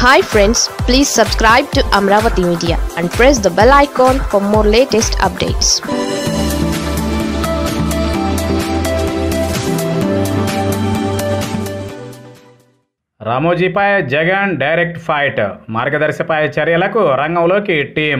hi friends please subscribe to Amaravati media and press the bell icon for more latest updates రామోజీపై Jagan direct fight మార్గదర్శిపై చర్యలకు రంగంలోకి team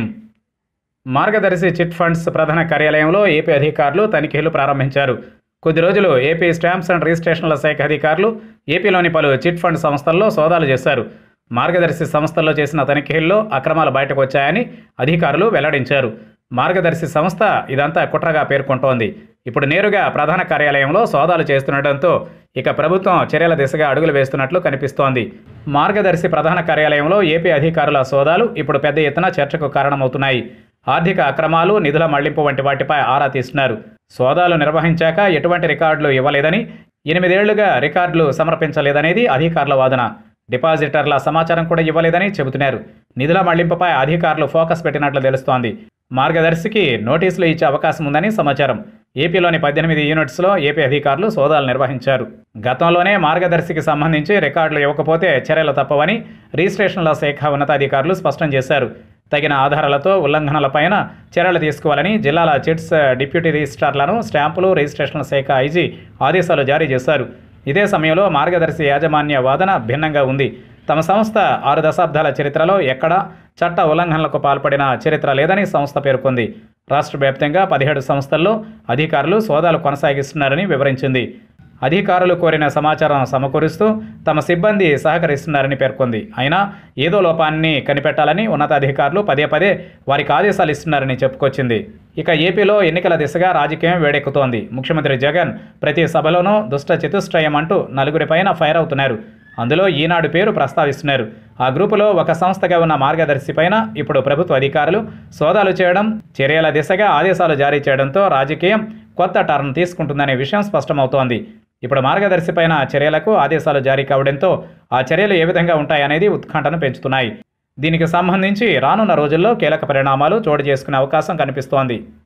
మార్గదర్శి chit funds ప్రధాన కార్యాలయంలో ఏపీ అధికారులు తనిఖీలు ప్రారంభించారు కొద్ది రోజులు ఏపీ స్టాంప్స్ అండ్ రిజిస్ట్రేషన్ల శాఖ అధికారులు ఏపీలోని పలు చిట్ ఫండ్ సంస్థల్లో సోదాలు చేశారు మార్గదర్శి సంస్థల్లో చేసిన తనిఖీల్లో అక్రమాలు బయటకు వచ్చాయని అధికారులు వెల్లడించారు మార్గదర్శి సంస్థ ఇదంతా కుట్రగా పేర్కొంటోంది ఇప్పుడు నేరుగా ప్రధాన కార్యాలయంలో సోదాలు చేస్తుండటంతో ఇక ప్రభుత్వం చర్యల దిశగా అడుగులు వేస్తున్నట్లు కనిపిస్తోంది మార్గదర్శి ప్రధాన కార్యాలయంలో ఏపీ అధికారుల సోదాలు ఇప్పుడు పెద్ద ఎత్తున చర్చకు కారణమవుతున్నాయి ఆర్థిక అక్రమాలు నిధుల మళ్లింపు వంటి వాటిపై ఆరా తీస్తున్నారు సోదాలు నిర్వహించాక ఎటువంటి రికార్డులు ఇవ్వలేదని ఎనిమిదేళ్లుగా రికార్డులు సమర్పించలేదనేది అధికారుల వాదన డిపాజిటర్ల సమాచారం కూడా ఇవ్వలేదని చెబుతున్నారు నిధుల మళ్లింపుపై అధికారులు ఫోకస్ పెట్టినట్లు తెలుస్తోంది మార్గదర్శికి నోటీసులు ఇచ్చే అవకాశం ఉందని సమాచారం ఏపీలోని పద్దెనిమిది యూనిట్స్లో ఏపీ అధికారులు సోదాలు నిర్వహించారు గతంలోనే మార్గదర్శికి సంబంధించి రికార్డులు ఇవ్వకపోతే చర్యలు తప్పవని రిజిస్ట్రేషన్ల శాఖ ఉన్నతాధికారులు స్పష్టం చేశారు తగిన ఆధారాలతో ఉల్లంఘనలపైన చర్యలు తీసుకోవాలని జిల్లాల చిట్స్ డిప్యూటీ రిజిస్ట్రార్లను స్టాంపులు రిజిస్ట్రేషన్ల శాఖ ఐజీ ఆదేశాలు జారీ చేశారు ఇదే సమయంలో మార్గదర్శి యాజమాన్య వాదన భిన్నంగా ఉంది తమ సంస్థ ఆరు దశాబ్దాల చరిత్రలో ఎక్కడా చట్ట ఉల్లంఘనలకు పాల్పడిన చరిత్ర లేదని సంస్థ పేర్కొంది రాష్ట్ర వ్యాప్తంగా పదిహేడు సంస్థల్లో అధికారులు సోదాలు కొనసాగిస్తున్నారని వివరించింది అధికారులు కోరిన సమాచారం సమకూరుస్తూ తమ సిబ్బంది సహకరిస్తున్నారని పేర్కొంది అయినా ఏదో లోపాన్ని కనిపెట్టాలని ఉన్నతాధికారులు పదే పదే వారికి ఆదేశాలు ఇస్తున్నారని చెప్పుకొచ్చింది ఇక ఏపీలో ఎన్నికల దిశగా రాజకీయం వేడెక్కుతోంది ముఖ్యమంత్రి జగన్ ప్రతి సభలోనూ దుష్ట చతుష్టయం అంటూ నలుగురిపైన ఫైర్ అవుతున్నారు అందులో ఈనాడు పేరు ప్రస్తావిస్తున్నారు ఆ గ్రూపులో ఒక సంస్థగా ఉన్న మార్గదర్శి పైన ఇప్పుడు ప్రభుత్వ అధికారులు సోదాలు చేయడం చర్యల దిశగా ఆదేశాలు జారీ చేయడంతో రాజకీయం కొత్త టర్న్ తీసుకుంటుందనే విషయం స్పష్టమవుతోంది ఇప్పుడు మార్గదర్శి పైన చర్యలకు ఆదేశాలు జారీ కావడంతో ఆ చర్యలు ఏ విధంగా ఉంటాయనేది ఉత్కంఠను పెంచుతున్నాయి దీనికి సంబంధించి రానున్న రోజుల్లో కీలక పరిణామాలు చోటు చేసుకునే అవకాశం కనిపిస్తోంది